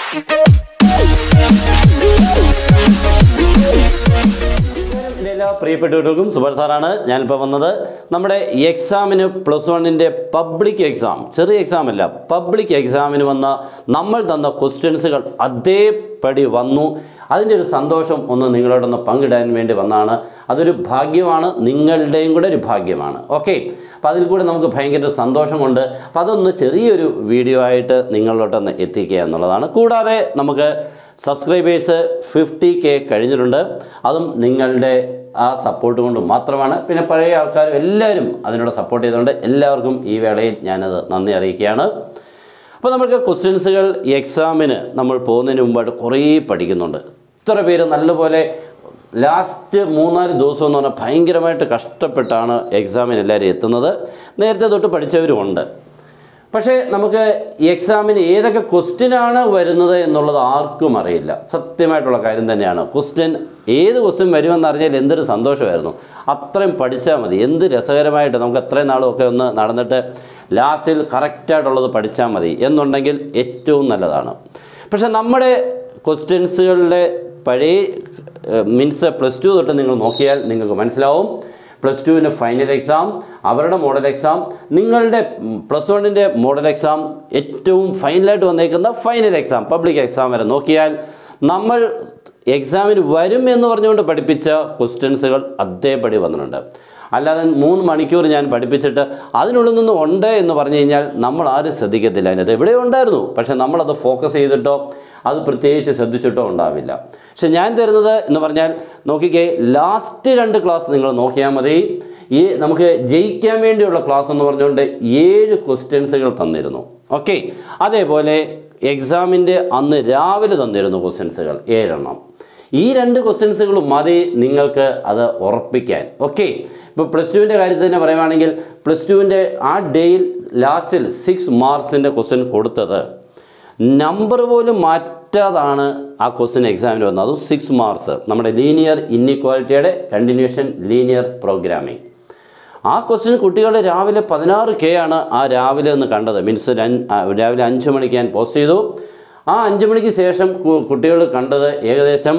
എൻ്റെ എല്ലാ പ്രിയപ്പെട്ടവർക്കും സുബർ സാറാണ് ഞാനിപ്പോൾ വന്നത് നമ്മുടെ എക്സാമിന് പ്ലസ് വണ്ണിൻ്റെ പബ്ലിക് എക്സാം ചെറിയ എക്സാം അല്ല പബ്ലിക് എക്സാമിന് വന്ന നമ്മൾ തന്ന ക്വസ്റ്റ്യൻസുകൾ അതേപടി വന്നു അതിൻ്റെ ഒരു സന്തോഷം ഒന്ന് നിങ്ങളോടൊന്ന് പങ്കിടാൻ വേണ്ടി വന്നതാണ് അതൊരു ഭാഗ്യമാണ് നിങ്ങളുടെയും കൂടെ ഒരു ഭാഗ്യമാണ് ഓക്കെ അപ്പോൾ അതിൽ കൂടെ നമുക്ക് ഭയങ്കര സന്തോഷമുണ്ട് അപ്പോൾ അതൊന്ന് ചെറിയൊരു വീഡിയോ ആയിട്ട് നിങ്ങളിലോട്ടൊന്ന് എത്തിക്കുക എന്നുള്ളതാണ് കൂടാതെ നമുക്ക് സബ്സ്ക്രൈബേഴ്സ് ഫിഫ്റ്റി കെ കഴിഞ്ഞിട്ടുണ്ട് അതും നിങ്ങളുടെ ആ സപ്പോർട്ട് കൊണ്ട് മാത്രമാണ് പിന്നെ പഴയ ആൾക്കാരും എല്ലാവരും അതിനോട് സപ്പോർട്ട് ചെയ്തുകൊണ്ട് എല്ലാവർക്കും ഈ വേളയിൽ ഞാനത് നന്ദി അറിയിക്കുകയാണ് അപ്പോൾ നമുക്ക് ക്വസ്റ്റ്യൻസുകൾ എക്സാമിന് നമ്മൾ പോകുന്നതിന് മുമ്പായിട്ട് കുറേ പഠിക്കുന്നുണ്ട് ഇത്ര പേര് നല്ലപോലെ ലാസ്റ്റ് മൂന്നാല് ദിവസം എന്ന് പറഞ്ഞാൽ ഭയങ്കരമായിട്ട് കഷ്ടപ്പെട്ടാണ് എക്സാമിന് എല്ലാവരും എത്തുന്നത് നേരത്തെ തൊട്ട് പഠിച്ചവരുമുണ്ട് പക്ഷേ നമുക്ക് എക്സാമിന് ഏതൊക്കെ ക്വസ്റ്റ്യനാണ് വരുന്നത് എന്നുള്ളത് ആർക്കും അറിയില്ല സത്യമായിട്ടുള്ള കാര്യം തന്നെയാണ് ക്വസ്റ്റ്യൻ ഏത് ക്വസ്റ്റ്യൻ വരുമെന്ന് അറിഞ്ഞാൽ എന്തൊരു സന്തോഷമായിരുന്നു അത്രയും പഠിച്ചാൽ മതി എന്ത് രസകരമായിട്ട് നമുക്ക് അത്രയും നാളുമൊക്കെ ഒന്ന് നടന്നിട്ട് ലാസ്റ്റിൽ കറക്റ്റായിട്ടുള്ളത് പഠിച്ചാൽ മതി എന്നുണ്ടെങ്കിൽ ഏറ്റവും നല്ലതാണ് പക്ഷേ നമ്മുടെ ക്വസ്റ്റ്യൻസുകളുടെ പഴയ മീൻസ് പ്ലസ് ടു തൊട്ട് നിങ്ങൾ നോക്കിയാൽ നിങ്ങൾക്ക് മനസ്സിലാവും പ്ലസ് ടുവിൻ്റെ ഫൈനൽ എക്സാം അവരുടെ മോഡൽ എക്സാം നിങ്ങളുടെ പ്ലസ് വണ്ണിൻ്റെ മോഡൽ എക്സാം ഏറ്റവും ഫൈനലായിട്ട് വന്നേക്കുന്ന ഫൈനൽ എക്സാം പബ്ലിക് എക്സാം വരെ നോക്കിയാൽ നമ്മൾ എക്സാമിന് വരും എന്ന് പറഞ്ഞുകൊണ്ട് പഠിപ്പിച്ച ക്വസ്റ്റ്യൻസുകൾ അതേപടി വന്നിട്ടുണ്ട് അല്ലാതെ മൂന്ന് മണിക്കൂർ ഞാൻ പഠിപ്പിച്ചിട്ട് അതിനുള്ളിൽ നിന്ന് ഉണ്ട് എന്ന് പറഞ്ഞു കഴിഞ്ഞാൽ നമ്മൾ ആരും ശ്രദ്ധിക്കത്തില്ല അതിനകത്ത് എവിടെ ഉണ്ടായിരുന്നു പക്ഷെ നമ്മളത് ഫോക്കസ് ചെയ്തിട്ടോ അത് പ്രത്യേകിച്ച് ശ്രദ്ധിച്ചിട്ടോ ഉണ്ടാവില്ല പക്ഷെ ഞാൻ തരുന്നത് എന്ന് പറഞ്ഞാൽ നോക്കിക്കേ ലാസ്റ്റ് രണ്ട് ക്ലാസ് നിങ്ങൾ നോക്കിയാൽ മതി ഈ നമുക്ക് ജയിക്കാൻ വേണ്ടിയുള്ള ക്ലാസ് എന്ന് പറഞ്ഞുകൊണ്ട് ഏഴ് ക്വസ്റ്റ്യൻസുകൾ തന്നിരുന്നു ഓക്കെ അതേപോലെ എക്സാമിൻ്റെ അന്ന് രാവിലെ തന്നിരുന്നു ക്വസ്റ്റ്യൻസുകൾ ഏഴെണ്ണം ഈ രണ്ട് ക്വസ്റ്റ്യൻസുകളും മതി നിങ്ങൾക്ക് അത് ഉറപ്പിക്കാൻ ഓക്കെ ഇപ്പോൾ പ്ലസ് ടുവിൻ്റെ കാര്യത്തിൽ തന്നെ പറയുവാണെങ്കിൽ പ്ലസ് ടുവിൻ്റെ ആ ഡേയിൽ ലാസ്റ്റിൽ സിക്സ് മാർക്സിൻ്റെ ക്വസ്റ്റ്യൻ കൊടുത്തത് നമ്പർ പോലും മാറ്റാതാണ് ആ ക്വസ്റ്റ്യൻ എക്സാമിന് വന്നത് അതും സിക്സ് മാർക്സ് നമ്മുടെ ലീനിയർ ഇന്നിക്വാലിറ്റിയുടെ കണ്ടിന്യൂഷൻ ലീനിയർ പ്രോഗ്രാമിംഗ് ആ ക്വസ്റ്റ്യൻ കുട്ടികൾ രാവിലെ പതിനാറ് കെ ആണ് ആ രാവിലെ ഒന്ന് കണ്ടത് മീൻസ് രാവിലെ അഞ്ച് മണിക്ക് ഞാൻ പോസ്റ്റ് ചെയ്തു ആ അഞ്ച് മണിക്ക് ശേഷം കുട്ടികൾ കണ്ടത് ഏകദേശം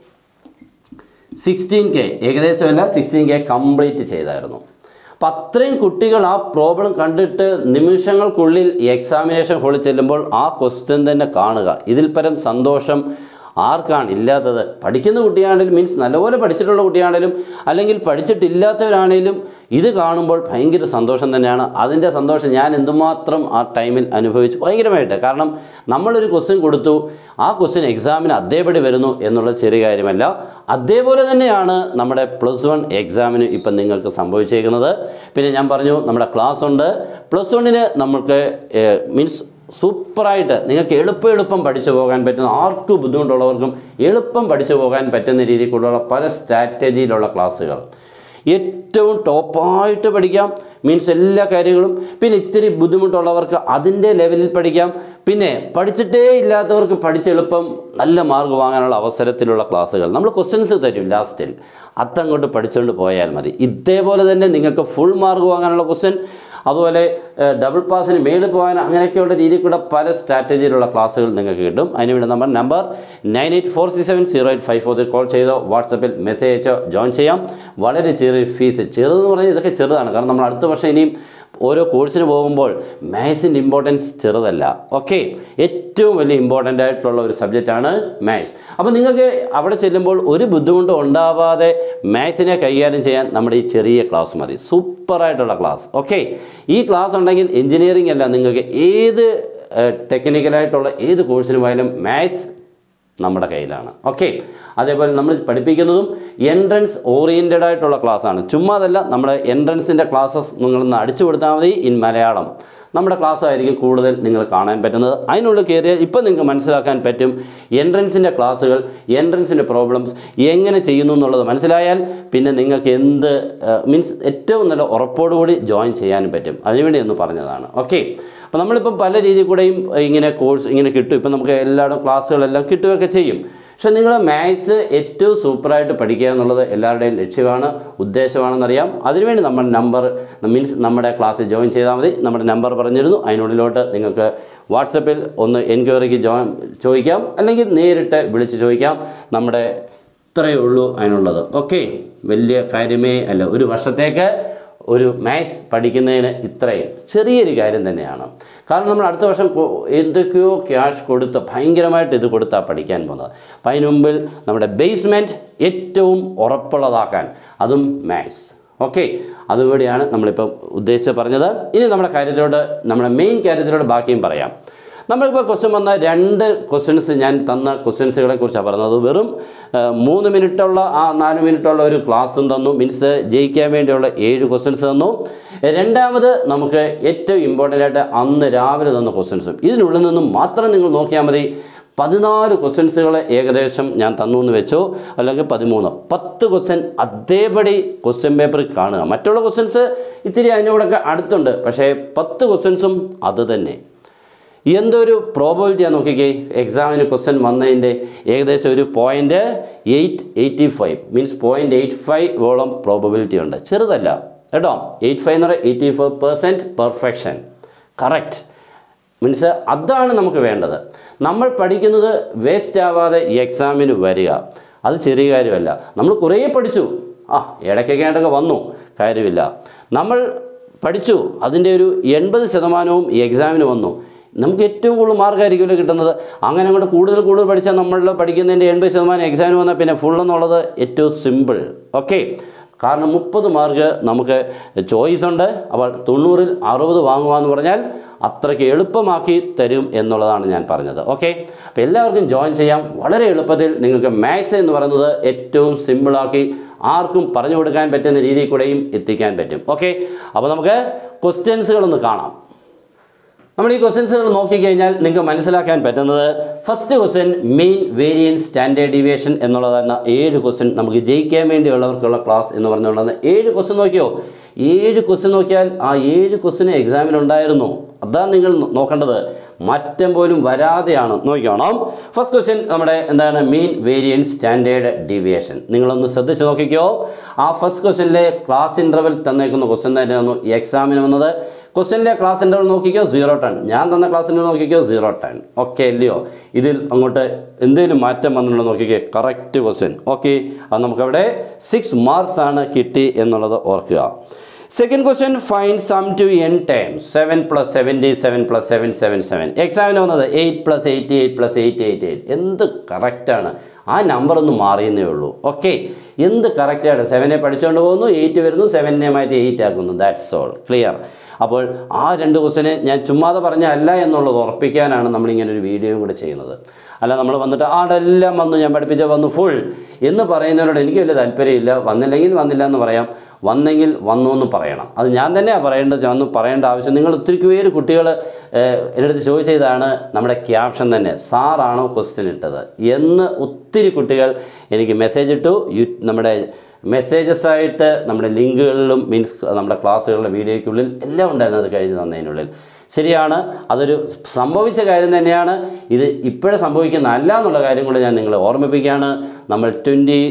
സിക്സ്റ്റീൻ കെ ഏകദേശമല്ല സിക്സ്റ്റീൻ കെ കംപ്ലീറ്റ് ചെയ്തായിരുന്നു അപ്പം അത്രയും കുട്ടികൾ ആ പ്രോബ്ലം കണ്ടിട്ട് നിമിഷങ്ങൾക്കുള്ളിൽ എക്സാമിനേഷൻ ഹാളിൽ ചെല്ലുമ്പോൾ ആ ക്വസ്റ്റ്യൻ തന്നെ കാണുക ഇതിൽ പരം സന്തോഷം ആർക്കാണ് ഇല്ലാത്തത് പഠിക്കുന്ന കുട്ടിയാണെങ്കിലും മീൻസ് നല്ലപോലെ പഠിച്ചിട്ടുള്ള കുട്ടിയാണെങ്കിലും അല്ലെങ്കിൽ പഠിച്ചിട്ടില്ലാത്തവരാണെങ്കിലും ഇത് കാണുമ്പോൾ ഭയങ്കര സന്തോഷം തന്നെയാണ് അതിൻ്റെ സന്തോഷം ഞാൻ എന്തുമാത്രം ആ ടൈമിൽ അനുഭവിച്ചു ഭയങ്കരമായിട്ട് കാരണം നമ്മളൊരു ക്വസ്റ്റ്യൻ കൊടുത്തു ആ ക്വസ്റ്റ്യൻ എക്സാമിന് അതേപടി വരുന്നു എന്നുള്ളത് ചെറിയ കാര്യമല്ല അതേപോലെ തന്നെയാണ് നമ്മുടെ പ്ലസ് വൺ എക്സാമിന് ഇപ്പം നിങ്ങൾക്ക് സംഭവിച്ചേക്കുന്നത് പിന്നെ ഞാൻ പറഞ്ഞു നമ്മുടെ ക്ലാസ് ഉണ്ട് പ്ലസ് വണ്ണിന് നമുക്ക് മീൻസ് സൂപ്പറായിട്ട് നിങ്ങൾക്ക് എളുപ്പം എളുപ്പം പഠിച്ചു പോകാൻ പറ്റുന്ന ആർക്കും ബുദ്ധിമുട്ടുള്ളവർക്കും എളുപ്പം പഠിച്ചു പോകാൻ പറ്റുന്ന രീതിക്കുള്ള പല സ്ട്രാറ്റജിയിലുള്ള ക്ലാസ്സുകൾ ഏറ്റവും ടോപ്പായിട്ട് പഠിക്കാം മീൻസ് എല്ലാ കാര്യങ്ങളും പിന്നെ ഇത്തിരി ബുദ്ധിമുട്ടുള്ളവർക്ക് അതിൻ്റെ ലെവലിൽ പഠിക്കാം പിന്നെ പഠിച്ചിട്ടേ ഇല്ലാത്തവർക്ക് പഠിച്ചെളുപ്പം നല്ല മാർക്ക് വാങ്ങാനുള്ള അവസരത്തിലുള്ള ക്ലാസ്സുകൾ നമ്മൾ ക്വസ്റ്റ്യൻസ് തരും ലാസ്റ്റിൽ അതങ്ങോട്ട് പഠിച്ചുകൊണ്ട് പോയാൽ മതി ഇതേപോലെ തന്നെ നിങ്ങൾക്ക് ഫുൾ മാർക്ക് വാങ്ങാനുള്ള ക്വസ്റ്റ്യൻ അതുപോലെ ഡബിൾ പാസിന് മേളിൽ പോകാൻ അങ്ങനെയൊക്കെയുള്ള രീതിയിൽ കൂടെ പല സ്ട്രാറ്റജിയിലുള്ള ക്ലാസ്സുകൾ നിങ്ങൾക്ക് കിട്ടും അതിനുവേണ്ടി നമ്മൾ number nine eight four six seven zero eight five four call ചെയ്തോ വാട്സപ്പിൽ മെസ്സേജ് അയച്ചോ ജോയിൻ ചെയ്യാം വളരെ ചെറിയ ഫീസ് ചെറുതെന്ന് പറഞ്ഞാൽ ഇതൊക്കെ ചെറുതാണ് കാരണം നമ്മൾ അടുത്ത വർഷം ഇനിയും ഓരോ കോഴ്സിന് പോകുമ്പോൾ മാത്സിൻ്റെ ഇമ്പോർട്ടൻസ് ചെറുതല്ല ഓക്കെ ഏറ്റവും വലിയ ഇമ്പോർട്ടൻ്റ് ആയിട്ടുള്ള ഒരു സബ്ജക്റ്റാണ് മാത്സ് അപ്പോൾ നിങ്ങൾക്ക് അവിടെ ചെല്ലുമ്പോൾ ഒരു ബുദ്ധിമുട്ടും ഉണ്ടാവാതെ മാത്സിനെ കൈകാര്യം ചെയ്യാൻ നമ്മുടെ ഈ ചെറിയ ക്ലാസ് മതി സൂപ്പറായിട്ടുള്ള ക്ലാസ് ഓക്കെ ഈ ക്ലാസ് ഉണ്ടെങ്കിൽ എഞ്ചിനീയറിംഗ് അല്ല നിങ്ങൾക്ക് ഏത് ടെക്നിക്കലായിട്ടുള്ള ഏത് കോഴ്സിന് പോയാലും മാത്സ് നമ്മുടെ കയ്യിലാണ് ഓക്കെ അതേപോലെ നമ്മൾ പഠിപ്പിക്കുന്നതും എൻട്രൻസ് ഓറിയൻറ്റഡ് ആയിട്ടുള്ള ക്ലാസ്സാണ് ചുമ്മാ അതല്ല നമ്മുടെ എൻട്രൻസിൻ്റെ ക്ലാസ്സസ് നിങ്ങളൊന്ന് അടിച്ചു കൊടുത്താൽ മതി ഇൻ മലയാളം നമ്മുടെ ക്ലാസ് ആയിരിക്കും കൂടുതൽ നിങ്ങൾ കാണാൻ പറ്റുന്നത് അതിനുള്ളിൽ കയറിയാൽ ഇപ്പം നിങ്ങൾക്ക് മനസ്സിലാക്കാൻ പറ്റും എൻട്രൻസിൻ്റെ ക്ലാസ്സുകൾ എൻട്രൻസിൻ്റെ പ്രോബ്ലംസ് എങ്ങനെ ചെയ്യുന്നു എന്നുള്ളത് മനസ്സിലായാൽ പിന്നെ നിങ്ങൾക്ക് എന്ത് മീൻസ് ഏറ്റവും നല്ല ഉറപ്പോടുകൂടി ജോയിൻ ചെയ്യാനും പറ്റും അതിനുവേണ്ടി ഒന്ന് പറഞ്ഞതാണ് ഓക്കെ അപ്പോൾ നമ്മളിപ്പം പല രീതിയിൽ കൂടെയും ഇങ്ങനെ കോഴ്സ് ഇങ്ങനെ കിട്ടും ഇപ്പം നമുക്ക് എല്ലായിടും ക്ലാസ്സുകളെല്ലാം കിട്ടുകയൊക്കെ ചെയ്യും പക്ഷെ നിങ്ങൾ മാത്സ് ഏറ്റവും സൂപ്പറായിട്ട് പഠിക്കുക എന്നുള്ളത് എല്ലാവരുടെയും ലക്ഷ്യമാണ് ഉദ്ദേശമാണെന്നറിയാം അതിനുവേണ്ടി നമ്മൾ നമ്പർ മീൻസ് നമ്മുടെ ക്ലാസ്സിൽ ജോയിൻ ചെയ്താൽ മതി നമ്മുടെ നമ്പർ പറഞ്ഞിരുന്നു അതിനുള്ളിലോട്ട് നിങ്ങൾക്ക് വാട്സപ്പിൽ ഒന്ന് എൻക്വയറിക്ക് ജോയിൻ ചോദിക്കാം അല്ലെങ്കിൽ നേരിട്ട് വിളിച്ച് ചോദിക്കാം നമ്മുടെ ഇത്രയേ ഉള്ളൂ അതിനുള്ളത് ഓക്കെ വലിയ കാര്യമേ അല്ല ഒരു വർഷത്തേക്ക് ഒരു മാത്സ് പഠിക്കുന്നതിന് ഇത്രയും ചെറിയൊരു കാര്യം തന്നെയാണ് കാരണം നമ്മൾ അടുത്ത വർഷം കൊ- എന്തൊക്കെയോ ക്യാഷ് കൊടുത്ത് ഭയങ്കരമായിട്ട് ഇത് കൊടുത്താണ് പഠിക്കാൻ പോകുന്നത് അപ്പം അതിന് മുമ്പിൽ നമ്മുടെ ബേസ്മെൻറ്റ് ഏറ്റവും ഉറപ്പുള്ളതാക്കാൻ അതും മാത്സ് ഓക്കെ അതുകൂടിയാണ് നമ്മളിപ്പം ഉദ്ദേശിച്ച് പറഞ്ഞത് ഇനി നമ്മുടെ കാര്യത്തിലോട്ട് നമ്മുടെ മെയിൻ കാര്യത്തിലോട്ട് ബാക്കിയും പറയാം നമ്മളിപ്പോൾ ക്വസ്റ്റ്യൻ വന്ന രണ്ട് ക്വസ്റ്റ്യൻസ് ഞാൻ തന്ന ക്വസ്റ്റ്യൻസുകളെ കുറിച്ചാണ് പറഞ്ഞത് വെറും ആ, മൂന്ന് മിനിറ്റുള്ള ആ നാല് മിനിറ്റുള്ള ഒരു ക്ലാസ്സും തന്നു മീൻസ് ജയിക്കാൻ വേണ്ടിയുള്ള ഏഴ് ക്വസ്റ്റ്യൻസ് തന്നു രണ്ടാമത് നമുക്ക് ഏറ്റവും ഇമ്പോർട്ടൻ്റ് ആയിട്ട് അന്ന് രാവിലെ തന്ന ക്വസ്റ്റ്യൻസും ഇതിനുള്ളിൽ നിന്നും മാത്രം നിങ്ങൾ നോക്കിയാൽ മതി പതിനാല് ക്വസ്റ്റ്യൻസുകൾ ഏകദേശം ഞാൻ തന്നു എന്ന് വെച്ചോ അല്ലെങ്കിൽ പതിമൂന്ന് പത്ത് ക്വസ്റ്റ്യൻ അതേപടി ക്വസ്റ്റ്യൻ പേപ്പറിൽ കാണുക മറ്റുള്ള ക്വസ്റ്റ്യൻസ് ഇത്തിരി അതിനോടൊക്കെ അടുത്തുണ്ട് പക്ഷേ പത്ത് ക്വസ്റ്റ്യൻസും അത് തന്നെ എന്തൊരു പ്രോബിലിറ്റിയാണ് നോക്കിക്കേ എക്സാമിന് ക്വസ്റ്റ്യൻ വന്നതിൻ്റെ ഏകദേശം ഒരു point eight eighty five means point eight five ഓളം പ്രോബബിലിറ്റി ഉണ്ട് ചെറുതല്ല കേട്ടോ എയ്റ്റ് ഫൈവ് എന്ന് പറയുന്നത് eighty five percent perfection correct means അതാണ് നമുക്ക് വേണ്ടത് നമ്മൾ പഠിക്കുന്നത് വേസ്റ്റ് ആവാതെ ഈ എക്സാമിന് വരിക അത് ചെറിയ കാര്യമല്ല നമ്മൾ കുറേ പഠിച്ചു ആ ഇടയ്ക്കൊക്കെ ഇടയ്ക്ക് വന്നു കാര്യമില്ല നമ്മൾ പഠിച്ചു അതിൻ്റെ ഒരു എൺപത് ശതമാനവും ഈ എക്സാമിന് വന്നു നമുക്ക് ഏറ്റവും കൂടുതൽ മാർക്കായിരിക്കുമല്ലോ കിട്ടുന്നത് അങ്ങനെ അങ്ങോട്ട് കൂടുതൽ കൂടുതൽ പഠിച്ചാൽ നമ്മൾ പഠിക്കുന്നതിൻ്റെ എൺപത് ശതമാനം എക്സാമിന് വന്നാൽ പിന്നെ ഫുൾ എന്നുള്ളത് ഏറ്റവും സിമ്പിൾ ഓക്കെ കാരണം മുപ്പത് മാർക്ക് നമുക്ക് ചോയ്സ് ഉണ്ട് അപ്പോൾ തൊണ്ണൂറിൽ അറുപത് വാങ്ങുക പറഞ്ഞാൽ അത്രയ്ക്ക് എളുപ്പമാക്കി തരും എന്നുള്ളതാണ് ഞാൻ പറഞ്ഞത് ഓക്കെ അപ്പോൾ എല്ലാവർക്കും ജോയിൻ ചെയ്യാം വളരെ എളുപ്പത്തിൽ നിങ്ങൾക്ക് മാത്സ് എന്ന് പറയുന്നത് ഏറ്റവും സിമ്പിളാക്കി ആർക്കും പറഞ്ഞു കൊടുക്കാൻ പറ്റുന്ന രീതിയിൽ കൂടെയും എത്തിക്കാൻ പറ്റും ഓക്കെ അപ്പോൾ നമുക്ക് ക്വസ്റ്റ്യൻസുകളൊന്ന് കാണാം നമ്മൾ ഈ ക്വസ്റ്റ്യൻസുകൾ നോക്കിക്കഴിഞ്ഞാൽ നിങ്ങൾക്ക് മനസ്സിലാക്കാൻ പറ്റുന്നത് first question main variance standard deviation എന്നുള്ളതാണ് ഏഴ് ക്വസ്റ്റ്യൻ നമുക്ക് ജയിക്കാൻ വേണ്ടിയുള്ളവർക്കുള്ള ക്ലാസ് എന്ന് പറഞ്ഞുള്ളത് ഏഴ് ക്വസ്റ്റ്യൻ നോക്കിയോ ഏഴ് ക്വസ്റ്റ്യൻ നോക്കിയാൽ ആ ഏഴ് ക്വസ്റ്റ്യൻ എക്സാമിന് ഉണ്ടായിരുന്നു അതാണ് നിങ്ങൾ നോ- നോക്കേണ്ടത് മാറ്റം പോലും വരാതെയാണ് നോക്കിക്കോണം ഫസ്റ്റ് ക്വസ്റ്റ്യൻ നമ്മുടെ എന്താണ് മെയിൻ വേരിയൻസ് സ്റ്റാൻഡേർഡ് ഡീവിയേഷൻ നിങ്ങളൊന്ന് ശ്രദ്ധിച്ച് നോക്കിക്കോ ആ ഫസ്റ്റ് ക്വസ്റ്റ്യനിലെ ക്ലാസ് ഇൻ്റർവെൽ തന്നേക്കുന്ന ക്വസ്റ്റ്യൻ തന്നെയായിരുന്നു ഈ എക്സാമിന് വന്നത് ക്വസ്റ്റ്യൻ്റെ ക്ലാസ് ഇൻ്റർവൽ നോക്കിക്കോ സീറോ ടെൻ ഞാൻ തന്ന ക്ലാസ് ഇൻ്റർവൽ നോക്കിക്കോ സീറോ ടെൻ ഓക്കെ അല്ലയോ ഇതിൽ അങ്ങോട്ട് എന്തെങ്കിലും മാറ്റം വന്നിട്ടുണ്ടോ നോക്കിക്കോ കറക്റ്റ് ക്വസ്റ്റ്യൻ ഓക്കെ അത് നമുക്കവിടെ സിക്സ് മാർക്സ് ആണ് കിട്ടി എന്നുള്ളത് ഓർക്കുക second question fine sum to n time seven plus seventy seven plus seven seven seven എക്സാമിന് വന്നത് eight plus eighty eight plus eight eight eight എന്ത് കറക്റ്റാണ് ആ നമ്പർ ഒന്ന് മാറിയെന്നേ ഉള്ളൂ ഓക്കെ എന്ത് കറക്റ്റാണ് സെവനെ പഠിച്ചുകൊണ്ട് പോകുന്നു എയ്റ്റ് വരുന്നു സെവനെ മാറ്റി എയ്റ്റ് ആക്കുന്നു ദാറ്റ്സ് ഓൾ ക്ലിയർ അപ്പോൾ ആ രണ്ട് ക്വസ്റ്റിനെ ഞാൻ ചുമ്മാതെ പറഞ്ഞല്ല എന്നുള്ളത് ഉറപ്പിക്കാനാണ് നമ്മളിങ്ങനെ ഒരു വീഡിയോയും കൂടെ ചെയ്യുന്നത് അല്ല നമ്മൾ വന്നിട്ട് ആടെല്ലാം വന്നു ഞാൻ പഠിപ്പിച്ച വന്നു ഫുൾ എന്ന് പറയുന്നവരോട് എനിക്ക് വലിയ താല്പര്യമില്ല വന്നില്ലെങ്കിൽ വന്നില്ല എന്ന് പറയാം വന്നെങ്കിൽ വന്നു എന്ന് പറയണം അത് ഞാൻ തന്നെയാണ് പറയേണ്ടത് ഞാൻ ഒന്നും പറയേണ്ട ആവശ്യം നിങ്ങൾ ഒത്തിരി പേര് കുട്ടികൾ എൻ്റെ അടുത്ത് ചോദിച്ചതാണ് നമ്മുടെ ക്യാപ്ഷൻ തന്നെ സാറാണോ ക്വസ്റ്റ്യൻ ഇട്ടത് എന്ന് ഒത്തിരി കുട്ടികൾ എനിക്ക് മെസ്സേജ് ഇട്ടു യു നമ്മുടെ മെസ്സേജസ് ആയിട്ട് നമ്മുടെ ലിങ്കുകളിലും മീൻസ് നമ്മുടെ ക്ലാസ്സുകളുടെ വീഡിയോയ്ക്കുള്ളിൽ എല്ലാം ഉണ്ടായിരുന്നു അത് കഴിഞ്ഞ് തന്നതിനുള്ളിൽ ശരിയാണ് അതൊരു സംഭവിച്ച കാര്യം തന്നെയാണ് ഇത് ഇപ്പോഴേ സംഭവിക്കുന്ന അല്ല എന്നുള്ള കാര്യം കൂടെ ഞാൻ നിങ്ങളെ ഓർമ്മിപ്പിക്കുകയാണ് നമ്മൾ ട്വൻറ്റി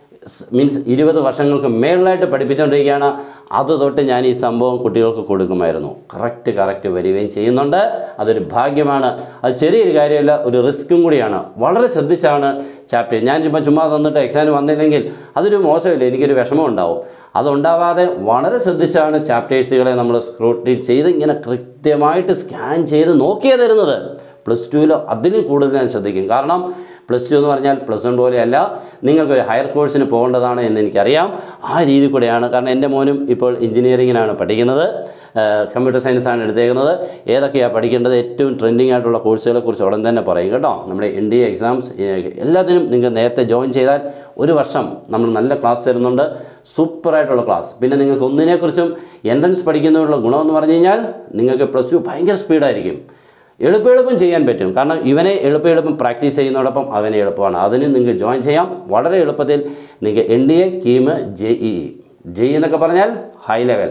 മീൻസ് ഇരുപത് വർഷങ്ങൾക്ക് മേളിലായിട്ട് പഠിപ്പിച്ചുകൊണ്ടിരിക്കുകയാണ് അത് തൊട്ട് ഞാൻ ഈ സംഭവം കുട്ടികൾക്ക് കൊടുക്കുമായിരുന്നു കറക്റ്റ് കറക്റ്റ് വരികയും ചെയ്യുന്നുണ്ട് അതൊരു ഭാഗ്യമാണ് അത് ചെറിയൊരു കാര്യമല്ല ഒരു റിസ്ക്കും കൂടിയാണ് വളരെ ശ്രദ്ധിച്ചാണ് ചാപ്റ്റർ ഞാൻ ചുമ്മാ ചുമ്മാ തന്നിട്ട് എക്സാമിന് വന്നില്ലെങ്കിൽ അതൊരു മോശമില്ല എനിക്കൊരു വിഷമം ഉണ്ടാവും അതുണ്ടാവാതെ വളരെ ശ്രദ്ധിച്ചാണ് ചാപ്റ്റേഴ്സുകളെ നമ്മൾ സ്ക്രൂട്ടിൻ ചെയ്ത് ഇങ്ങനെ കൃത്യമായിട്ട് സ്കാൻ ചെയ്ത് നോക്കിയേ തരുന്നത് പ്ലസ് ടുവിലോ അതിലും കൂടുതൽ ഞാൻ ശ്രദ്ധിക്കും കാരണം പ്ലസ് ടു എന്ന് പറഞ്ഞാൽ പ്ലസ് വൺ പോലെയല്ല നിങ്ങൾക്കൊരു ഹയർ കോഴ്സിന് പോകേണ്ടതാണ് എന്ന് എനിക്കറിയാം ആ രീതി കൂടെയാണ് കാരണം എൻ്റെ മോനും ഇപ്പോൾ എഞ്ചിനീയറിങ്ങിനാണ് പഠിക്കുന്നത് കമ്പ്യൂട്ടർ സയൻസ് ആണ് എടുത്തേക്കുന്നത് ഏതൊക്കെയാണ് പഠിക്കേണ്ടത് ഏറ്റവും ട്രെൻഡിങ് ആയിട്ടുള്ള കോഴ്സുകളെ കുറിച്ച് ഉടൻ തന്നെ പറയും കേട്ടോ നമ്മുടെ എൻ ഡി എ എക്സാംസ് എല്ലാത്തിനും നിങ്ങൾ നേരത്തെ ജോയിൻ ചെയ്താൽ ഒരു വർഷം നമ്മൾ നല്ല ക്ലാസ് തരുന്നുണ്ട് സൂപ്പറായിട്ടുള്ള ക്ലാസ് പിന്നെ നിങ്ങൾക്ക് ഒന്നിനെക്കുറിച്ചും എൻട്രൻസ് പഠിക്കുന്നതിനുള്ള ഗുണമെന്ന് പറഞ്ഞു കഴിഞ്ഞാൽ നിങ്ങൾക്ക് പ്ലസ് ടു ഭയങ്കര സ്പീഡായിരിക്കും എളുപ്പം എളുപ്പം ചെയ്യാൻ പറ്റും കാരണം ഇവനെ എളുപ്പം എളുപ്പം പ്രാക്ടീസ് ചെയ്യുന്നതോടൊപ്പം അവനെ എളുപ്പമാണ് അതിന് നിങ്ങൾക്ക് ജോയിൻ ചെയ്യാം വളരെ എളുപ്പത്തിൽ നിങ്ങൾക്ക് N D A KEAM J E J എന്നൊക്കെ പറഞ്ഞാൽ ഹൈ ലെവൽ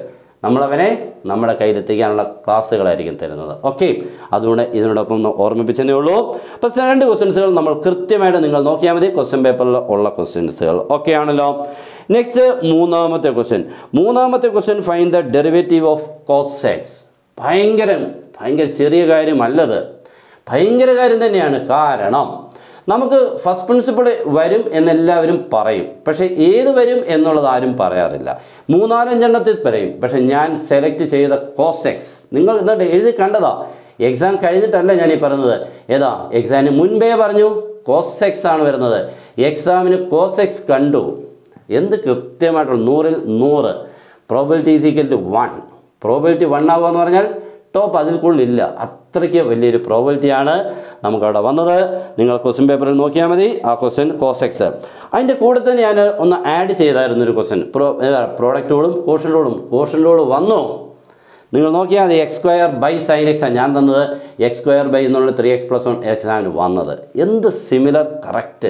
നമ്മളവനെ നമ്മുടെ കയ്യിലെത്തിക്കാനുള്ള ക്ലാസ്സുകളായിരിക്കും തരുന്നത് ഓക്കെ അതുകൊണ്ട് ഇതിനോടൊപ്പം ഒന്ന് ഓർമ്മിപ്പിച്ചതേ ഉള്ളൂ അപ്പോൾ രണ്ട് ക്വസ്റ്റ്യൻസുകൾ നമ്മൾ കൃത്യമായിട്ട് നിങ്ങൾ നോക്കിയാൽ മതി ക്വസ്റ്റ്യൻ പേപ്പറിൽ ഉള്ള ക്വസ്റ്റ്യൻസുകൾ ഓക്കെ ആണല്ലോ നെക്സ്റ്റ് മൂന്നാമത്തെ ക്വസ്റ്റ്യൻ മൂന്നാമത്തെ question fine the derivative of cosec x ഭയങ്കര ഭയങ്കര ചെറിയ കാര്യമല്ലത് ഭയങ്കര കാര്യം തന്നെയാണ് കാരണം നമുക്ക് ഫസ്റ്റ് പ്രിൻസിപ്പിൾ വരും എന്നെല്ലാവരും പറയും പക്ഷേ ഏത് വരും എന്നുള്ളത് ആരും പറയാറില്ല മൂന്നാലഞ്ചെണ്ണത്തിൽ പറയും പക്ഷേ ഞാൻ സെലക്ട് ചെയ്ത കോസെക്സ് നിങ്ങൾ എന്നിട്ട് എഴുതി കണ്ടതാ എക്സാം കഴിഞ്ഞിട്ടല്ല ഞാൻ ഈ പറയുന്നത് ഏതാ എക്സാമിന് മുൻപേ പറഞ്ഞു കോസെക്സ് ആണ് വരുന്നത് എക്സാമിന് കോസെക്സ് കണ്ടു എന്ത് കൃത്യമായിട്ടുള്ള നൂറിൽ നൂറ് probability is equal to one probability one ആവുക എന്ന് പറഞ്ഞാൽ ടോപ്പ് അതിൽ കൂടുതലില്ല അത്രയ്ക്ക് വലിയൊരു പ്രോബിലിറ്റിയാണ് നമുക്കവിടെ വന്നത് നിങ്ങൾ ക്വസ്റ്റ്യൻ പേപ്പറിൽ നോക്കിയാൽ മതി ആ ക്വസ്റ്റ്യൻ കോസെക്സ് അതിൻ്റെ കൂടെ തന്നെ ഞാൻ ഒന്ന് ആഡ് ചെയ്തായിരുന്നു ഒരു ക്വസ്റ്റ്യൻ പ്രോ പ്രോഡക്റ്റുകളും കോഷനിലോടും കോഷനിലോട് വന്നു നിങ്ങൾ നോക്കിയാൽ മതി x square by sine x ഞാൻ തന്നത് എക്സ് സ്ക്വയർ ബൈ എന്നുള്ള ത്രീ എക്സ് പ്ലസ് വൺ എക്സാമിന് വന്നത് എന്ത് സിമിലർ കറക്റ്റ്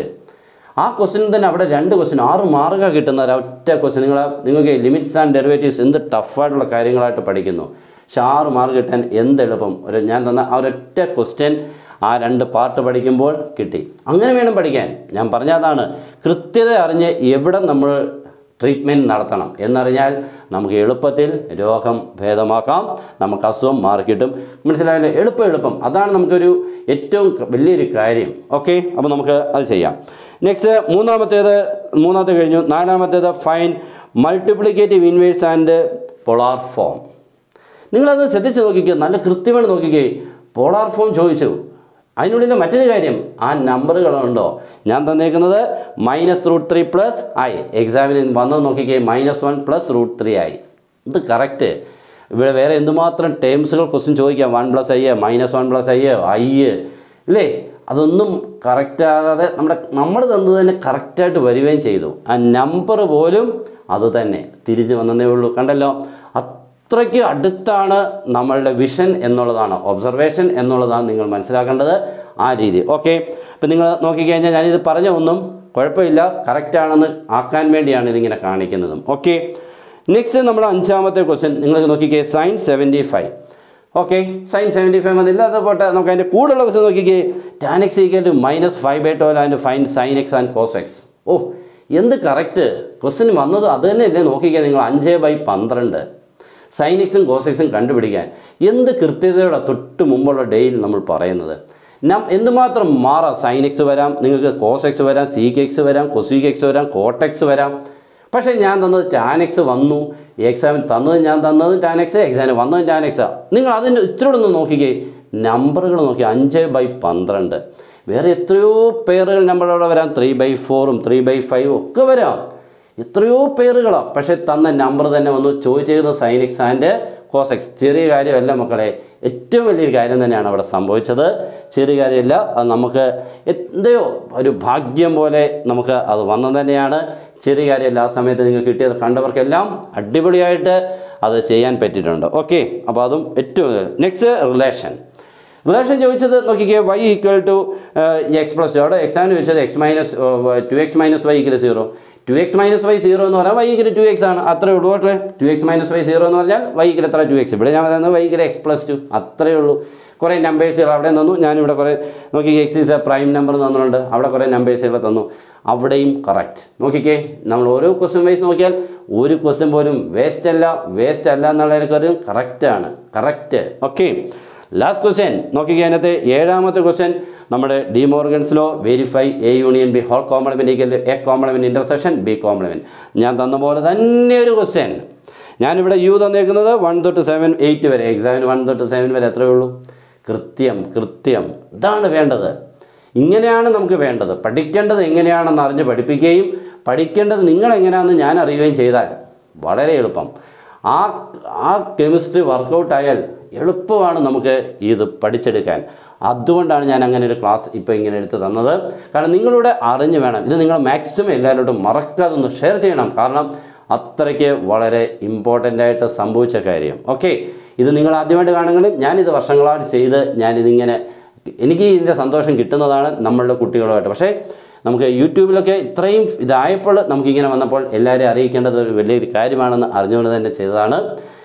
ആ ക്വസ്റ്റ്യൻ തന്നെ അവിടെ രണ്ട് ക്വസ്റ്റ്യൻ ആറ് മാർക്കാണ് കിട്ടുന്ന ഒരു ഒറ്റ ക്വസ്റ്റ്യൻ നിങ്ങൾ നിങ്ങൾക്ക് ലിമിറ്റ്സ് ആൻഡ് ഡെറിവേറ്റീവ്സ് എന്ത് ടഫായിട്ടുള്ള കാര്യങ്ങളായിട്ട് പഠിക്കുന്നു പക്ഷെ ആറ് മാർക്ക് കിട്ടാൻ എന്ത് എളുപ്പം ഒരു ഞാൻ തന്ന ആ ഒരൊറ്റ ക്വസ്റ്റ്യൻ ആ രണ്ട് പാർട്ട് പഠിക്കുമ്പോൾ കിട്ടി അങ്ങനെ വേണം പഠിക്കാൻ ഞാൻ പറഞ്ഞതാണ് കൃത്യത അറിഞ്ഞ് എവിടെ നമ്മൾ ട്രീറ്റ്മെൻറ്റ് നടത്തണം എന്നറിഞ്ഞാൽ നമുക്ക് എളുപ്പത്തിൽ രോഗം ഭേദമാക്കാം നമുക്ക് അസുഖം മാറിക്കിട്ടും മനസ്സിലായല്ലോ എളുപ്പം എളുപ്പം അതാണ് നമുക്കൊരു ഏറ്റവും വലിയൊരു കാര്യം ഓക്കെ അപ്പോൾ നമുക്ക് അത് ചെയ്യാം നെക്സ്റ്റ് മൂന്നാമത്തേത് മൂന്നാമത്തെ കഴിഞ്ഞു നാലാമത്തേത് fine multiplicative inverse and polar form നിങ്ങളത് ശ്രദ്ധിച്ച് നോക്കിക്കുക നല്ല കൃത്യമായിട്ട് നോക്കിക്കേ പോളാർ ഫോം ചോദിച്ചു അതിനുള്ളിൽ മറ്റൊരു കാര്യം ആ നമ്പറുകളുണ്ടോ ഞാൻ തന്നേക്കുന്നത് minus root three plus i എക്സാമിന് വന്നത് നോക്കിക്കേ minus one plus root three ആയി ഇത് കറക്റ്റ് ഇവിടെ വേറെ എന്തുമാത്രം ടേംസുകൾ ക്വസ്റ്റ്യൻ ചോദിക്കാം one plus i minus one plus i i ഇല്ലേ അതൊന്നും കറക്റ്റ് ആകാതെ നമ്മുടെ നമ്മൾ തന്നത് തന്നെ കറക്റ്റായിട്ട് വരികയും ചെയ്തു ആ നമ്പർ പോലും അത് തന്നെ തിരിഞ്ഞു വന്നതേ ഉള്ളൂ കണ്ടല്ലോ അത്രയ്ക്ക് അടുത്താണ് നമ്മളുടെ വിഷൻ എന്നുള്ളതാണ് ഒബ്സർവേഷൻ എന്നുള്ളതാണ് നിങ്ങൾ മനസ്സിലാക്കേണ്ടത് ആ രീതി ഓക്കെ ഇപ്പം നിങ്ങൾ നോക്കിക്കഴിഞ്ഞാൽ ഞാനിത് പറഞ്ഞ ഒന്നും കുഴപ്പമില്ല കറക്റ്റാണെന്ന് ആക്കാൻ വേണ്ടിയാണ് ഇതിങ്ങനെ കാണിക്കുന്നതും ഓക്കെ നെക്സ്റ്റ് നമ്മുടെ അഞ്ചാമത്തെ ക്വസ്റ്റ്യൻ നിങ്ങൾ നോക്കിക്കേ sine seventy five okay sine seventy five വന്നില്ല അത് പോട്ടെ നമുക്ക് അതിൻ്റെ കൂടുതലുള്ള ക്വസ്റ്റ്യൻ നോക്കിക്കേ tan x equal to minus five by twelve and fine sine x and cos x oh എന്ത് കറക്റ്റ് ക്വസ്റ്റ്യൻ വന്നത് അത് തന്നെയല്ലേ നോക്കിക്കേ നിങ്ങൾ അഞ്ച് ബൈ പന്ത്രണ്ട് സൈനിക്സും കോസെക്സും കണ്ടുപിടിക്കാൻ എന്ത് കൃത്യതയോടെ തൊട്ട് മുമ്പുള്ള ഡേയിൽ നമ്മൾ പറയുന്നത് നം എന്തുമാത്രം മാറാം സൈനിക്സ് വരാം നിങ്ങൾക്ക് കോസെക്സ് വരാം സീക്ക് എക്സ് വരാം കൊസീക്ക് എക്സ് വരാം കോട്ടെക്സ് വരാം പക്ഷേ ഞാൻ തന്നത് ടാനെക്സ് വന്നു എക്സാമിന് തന്നത് ഞാൻ തന്നത് ടാനെക്സ് എക്സാമിന് വന്നത് ടാനെക്സാണ് നിങ്ങൾ അതിൻ്റെ ഇത്തിരി ഒന്ന് നോക്കിക്കേ നമ്പറുകൾ നോക്കി അഞ്ച് ബൈ പന്ത്രണ്ട് വേറെ എത്രയോ പേരുകൾ നമ്പറവിടെ വരാം ത്രീ ബൈ ഫോറും ത്രീ ബൈ ഫൈവും ഒക്കെ വരാം എത്രയോ പേരുകളാണ് പക്ഷേ തന്ന നമ്പർ തന്നെ വന്നു ചോദിച്ചിരുന്നത് സൈനിക്സ് ആൻഡ് കോസെക്സ് ചെറിയ കാര്യമല്ല മക്കളെ ഏറ്റവും വലിയൊരു കാര്യം തന്നെയാണ് അവിടെ സംഭവിച്ചത് ചെറിയ കാര്യമില്ല അത് നമുക്ക് എന്തയോ ഒരു ഭാഗ്യം പോലെ നമുക്ക് അത് വന്നത് തന്നെയാണ് ചെറിയ കാര്യമല്ല ആ സമയത്ത് നിങ്ങൾ കിട്ടിയത് കണ്ടവർക്കെല്ലാം അടിപൊളിയായിട്ട് അത് ചെയ്യാൻ പറ്റിയിട്ടുണ്ട് ഓക്കെ അപ്പോൾ അതും ഏറ്റവും നെക്സ്റ്റ് റിലേഷൻ റിലേഷൻ ചോദിച്ചത് നോക്കിക്കേ y equal to x plus അവിടെ എക്സാമിന് വെച്ചത് x minus two x minus y equal zero two x minus y zero എന്ന് പറഞ്ഞാൽ വൈ ഈക്വൽ ടു എക്സ് ആണ് അത്രേ ഉള്ളൂ കേട്ടോ two x minus y zero എന്ന് പറഞ്ഞാൽ വൈ ഈക്വൽ എത്ര ടു എക്സ് ഇവിടെ ഞാൻ പറയുന്നത് y equal x plus two അത്രേ ഉള്ളൂ കുറേ നമ്പേഴ്സുകൾ അവിടെ തന്നു ഞാനിവിടെ കുറേ നോക്കി x is a prime number തന്നിട്ടുണ്ട് അവിടെ കുറേ നമ്പേഴ്സുകൾ തന്നു അവിടെയും കറക്റ്റ് നോക്കിക്കേ നമ്മൾ ഓരോ ക്വസ്റ്റ്യൻ വൈസ് നോക്കിയാൽ ഒരു ക്വസ്റ്റ്യൻ പോലും വേസ്റ്റ് അല്ല വേസ്റ്റ് അല്ല എന്നുള്ള കാര്യം കറക്റ്റാണ് കറക്റ്റ് ഓക്കെ ലാസ്റ്റ് ക്വസ്റ്റ്യൻ നോക്കിക്കേ അതിനകത്ത് ഏഴാമത്തെ ക്വസ്റ്റ്യൻ നമ്മുടെ De Morgan's law verify A union B whole complement equal A complement intersection B complement ഞാൻ തന്ന പോലെ തന്നെ ഒരു ക്വസ്റ്റ്യൻ ഞാനിവിടെ യു തന്നേക്കുന്നത് വൺ തൊട്ട് സെവൻ എയ്റ്റ് വരെ എക്സാമിന് വൺ തൊട്ട് സെവൻ വരെ എത്രയേ ഉള്ളൂ കൃത്യം കൃത്യം ഇതാണ് വേണ്ടത് ഇങ്ങനെയാണ് നമുക്ക് വേണ്ടത് പഠിക്കേണ്ടത് എങ്ങനെയാണെന്ന് അറിഞ്ഞ് പഠിപ്പിക്കുകയും പഠിക്കേണ്ടത് നിങ്ങൾ എങ്ങനെയാണെന്ന് ഞാൻ അറിയുകയും ചെയ്താൽ വളരെ എളുപ്പം ആ ആ കെമിസ്ട്രി വർക്കൗട്ട് ആയാൽ എളുപ്പമാണ് നമുക്ക് ഇത് പഠിച്ചെടുക്കാൻ അതുകൊണ്ടാണ് ഞാൻ അങ്ങനെ ഒരു ക്ലാസ് ഇപ്പോൾ ഇങ്ങനെ എടുത്ത് തന്നത് കാരണം നിങ്ങളുടെ അറിഞ്ഞ് വേണം ഇത് നിങ്ങൾ മാക്സിമം എല്ലാവരോടും മറക്കാതെ ഒന്ന് ഷെയർ ചെയ്യണം കാരണം അത്രയ്ക്ക് വളരെ ഇമ്പോർട്ടൻ്റ് ആയിട്ട് സംഭവിച്ച കാര്യം ഓക്കെ ഇത് നിങ്ങൾ ആദ്യമായിട്ട് കാണുമെങ്കിലും ഞാനിത് വർഷങ്ങളായിട്ട് ചെയ്ത് ഞാനിതിങ്ങനെ എനിക്ക് ഇതിൻ്റെ സന്തോഷം കിട്ടുന്നതാണ് നമ്മളുടെ കുട്ടികളുമായിട്ട് പക്ഷേ നമുക്ക് യൂട്യൂബിലൊക്കെ ഇത്രയും ഇതായപ്പോൾ നമുക്കിങ്ങനെ വന്നപ്പോൾ എല്ലാവരെയും അറിയിക്കേണ്ടത് ഒരു വലിയൊരു കാര്യമാണെന്ന് അറിഞ്ഞുകൊണ്ട് തന്നെ ചെയ്തതാണ്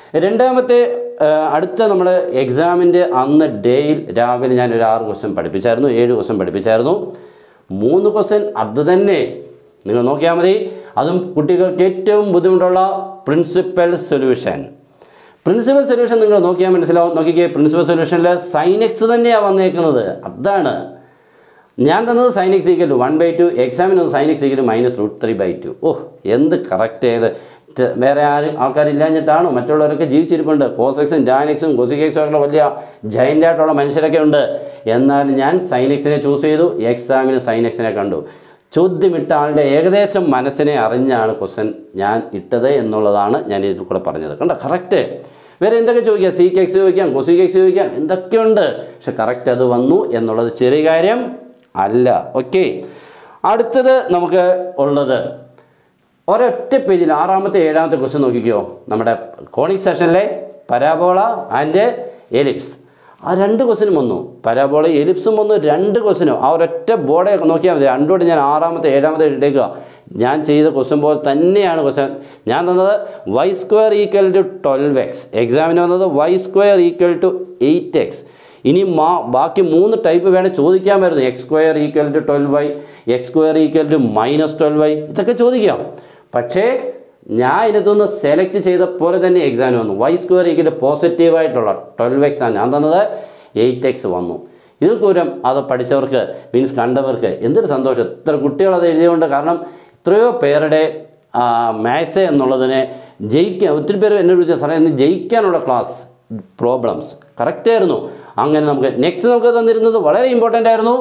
രണ്ടാമത്തെ ആ, അടുത്ത നമ്മുടെ എക്സാമിൻ്റെ അന്ന് ഡേയിൽ രാവിലെ ഞാൻ ഒരു ആറ് ക്വസ്റ്റ്യൻ പഠിപ്പിച്ചായിരുന്നു ഏഴ് ക്വസ്റ്റ്യൻ പഠിപ്പിച്ചായിരുന്നു മൂന്ന് ക്വസ്റ്റ്യൻ അത് തന്നെ നിങ്ങൾ നോക്കിയാൽ മതി അതും കുട്ടികൾക്ക് ഏറ്റവും ബുദ്ധിമുട്ടുള്ള പ്രിൻസിപ്പൽ സൊല്യൂഷൻ പ്രിൻസിപ്പൽ സൊല്യൂഷൻ നിങ്ങൾ നോക്കിയാൽ മനസ്സിലാവും നോക്കിക്കേ പ്രിൻസിപ്പൽ സൊല്യൂഷനിൽ സൈനെക്സ് തന്നെയാണ് വന്നേക്കുന്നത് അതാണ് ഞാൻ തന്നത് sine x equal one by two എക്സാമിന് sine x equal minus root three by two oh എന്ത് കറക്റ്റ് ചെയ്ത് റ്റ് വേറെ ആരും ആൾക്കാരില്ലാഞ്ഞിട്ടാണോ മറ്റുള്ളവരൊക്കെ ജീവിച്ചിരിപ്പുണ്ട് കോസെക്സും ജാനിക്സും കൊസിക്കെക്സും ഒക്കെ വലിയ ജൈൻ്റ് ആയിട്ടുള്ള മനുഷ്യരൊക്കെ ഉണ്ട് എന്നാൽ ഞാൻ സൈനിക്സിനെ ചൂസ് ചെയ്തു എക്സാമിന് സൈനിക്സിനെ കണ്ടു ചോദ്യമിട്ട ആളുടെ ഏകദേശം മനസ്സിനെ അറിഞ്ഞാണ് ക്വസ്റ്റൻ ഞാൻ ഇട്ടത് എന്നുള്ളതാണ് ഞാൻ ഇതിൽ കൂടെ പറഞ്ഞത് കണ്ടോ കറക്റ്റ് വേറെ എന്തൊക്കെ ചോദിക്കാം സി എക്സ് ചോദിക്കാം കൊസി എക്സ് ചോദിക്കാം എന്തൊക്കെയുണ്ട് പക്ഷെ കറക്റ്റ് അത് വന്നു എന്നുള്ളത് ചെറിയ കാര്യം അല്ല ഓക്കെ അടുത്തത് നമുക്ക് ഉള്ളത് ഒരൊറ്റ പേജിൽ ആറാമത്തെ ഏഴാമത്തെ ക്വസ്റ്റ്യൻ നോക്കിക്കോ നമ്മുടെ കോണിക് സെഷനിലെ പരാബോള ആൻഡ് എലിപ്സ് ആ രണ്ട് ക്വസ്റ്റിനും വന്നു പരാബോള എലിപ്സും വന്നു രണ്ട് ക്വസ്റ്റിനും ആ ഒരൊറ്റ ബോർഡെ നോക്കിയാൽ മതി രണ്ടോട് ഞാൻ ആറാമത്തെ ഏഴാമത്തെ ഇട്ടേക്കുക ഞാൻ ചെയ്ത ക്വസ്റ്റ്യൻ പോലെ തന്നെയാണ് ക്വസ്റ്റ്യൻ ഞാൻ തന്നത് y square equal to twelve x എക്സാമിന് വന്നത് y square equal to eight x ഇനി മാ ബാക്കി മൂന്ന് ടൈപ്പ് വേണേൽ ചോദിക്കാൻ വരുന്നു x square equal to twelve y x square equal to minus twelve y ഇതൊക്കെ ചോദിക്കാം പക്ഷേ ഞാൻ ഇതിനകത്തുനിന്ന് സെലക്ട് ചെയ്ത പോലെ തന്നെ എക്സാമിന് വന്നു വൈ സ്ക്വയർ ഈക്വൽ പോസിറ്റീവായിട്ടുള്ള ട്വൽവ് എക്സ് ആണ് ഞാൻ തന്നത് എയ്റ്റ് എക്സ് വന്നു ഇതിൽ കൂരം അത് പഠിച്ചവർക്ക് മീൻസ് കണ്ടവർക്ക് എന്തൊരു സന്തോഷം ഇത്ര കുട്ടികൾ അത് എഴുതിയുകൊണ്ട് കാരണം എത്രയോ പേരുടെ മാത്സ് എന്നുള്ളതിനെ ജയിക്കാൻ ഒത്തിരി പേര് എന്നെ വിളിച്ച സാറേ ഇന്ന് ജയിക്കാനുള്ള ക്ലാസ് പ്രോബ്ലംസ് കറക്റ്റായിരുന്നു അങ്ങനെ നമുക്ക് നെക്സ്റ്റ് നമുക്ക് തന്നിരുന്നത് വളരെ ഇമ്പോർട്ടൻ്റ് ആയിരുന്നു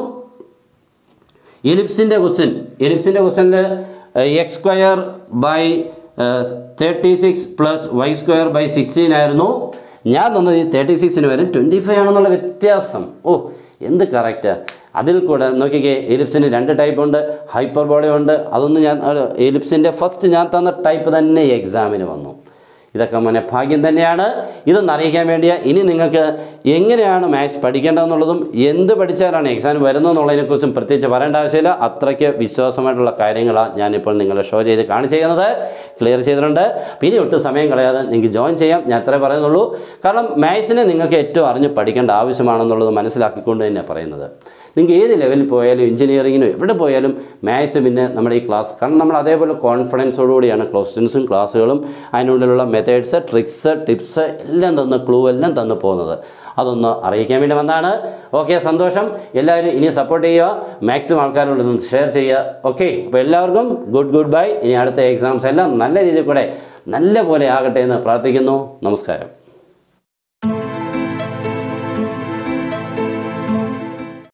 എലിപ്സിൻ്റെ ക്വസ്റ്റ്യൻ എലിപ്സിൻ്റെ ക്വസ്റ്റ്യനിൽ x square by thirty six plus y square by sixteen ആയിരുന്നു ഞാൻ തന്നത് ഈ തേർട്ടി സിക്സിന് വരെ ട്വൻറ്റി ഫൈവ് ആണെന്നുള്ള വ്യത്യാസം ഓ എന്ത് കറക്റ്റ് അതിൽ കൂടെ നോക്കിക്കേ എലിപ്സിന് രണ്ട് ടൈപ്പ് ഉണ്ട് ഹൈപ്പർ ഉണ്ട് അതൊന്നും ഞാൻ എലിപ്സിൻ്റെ ഫസ്റ്റ് ഞാൻ തന്ന ടൈപ്പ് തന്നെ എക്സാമിന് വന്നു ഇതൊക്കെ മോനെ ഭാഗ്യം തന്നെയാണ് ഇതൊന്ന് അറിയിക്കാൻ വേണ്ടിയ ഇനി നിങ്ങൾക്ക് എങ്ങനെയാണ് മാത്സ് പഠിക്കേണ്ടതെന്നുള്ളതും എന്ത് പഠിച്ചാലാണ് എക്സാം വരുന്നതെന്നുള്ളതിനെക്കുറിച്ചും പ്രത്യേകിച്ച് പറയേണ്ട ആവശ്യമില്ല അത്രയ്ക്ക് വിശ്വാസമായിട്ടുള്ള കാര്യങ്ങളാണ് ഞാനിപ്പോൾ നിങ്ങളെ ഷോ ചെയ്ത് കാണിച്ചു ചെയ്യുന്നത് ക്ലിയർ ചെയ്തിട്ടുണ്ട് പിന്നെ ഒട്ടും സമയം കളയാതെ നിങ്ങൾക്ക് ജോയിൻ ചെയ്യാം ഞാൻ അത്രേ പറയുന്നുള്ളൂ കാരണം മാത്സിനെ നിങ്ങൾക്ക് ഏറ്റവും അറിഞ്ഞ് പഠിക്കേണ്ട ആവശ്യമാണെന്നുള്ളത് മനസ്സിലാക്കിക്കൊണ്ട് തന്നെയാണ് പറയുന്നത് നിങ്ങൾക്ക് ഏത് ലെവലിൽ പോയാലും എഞ്ചിനീയറിങ്ങിനോ എവിടെ പോയാലും മാത്സ് പിന്നെ നമ്മുടെ ഈ ക്ലാസ് കാരണം നമ്മൾ അതേപോലെ കോൺഫിഡൻസോടുകൂടിയാണ് ക്വസ്റ്റ്യൻസും ക്ലാസ്സുകളും അതിനുള്ളിലുള്ള മെത്തേഡ്സ് ട്രിക്സ് ടിപ്സ് എല്ലാം തന്ന് ക്ലൂ എല്ലാം തന്ന് പോകുന്നത് അതൊന്ന് അറിയിക്കാൻ വേണ്ടി വന്നതാണ് ഓക്കെ സന്തോഷം എല്ലാവരും ഇനി സപ്പോർട്ട് ചെയ്യുക മാക്സിമം ആൾക്കാരോട് ഒന്ന് ഷെയർ ചെയ്യുക ഓക്കെ അപ്പോൾ എല്ലാവർക്കും ഗുഡ് ഗുഡ് ബൈ ഇനി അടുത്ത എക്സാംസ് എല്ലാം നല്ല രീതിയിൽ കൂടെ നല്ല പോലെ ആകട്ടെ എന്ന് പ്രാർത്ഥിക്കുന്നു നമസ്കാരം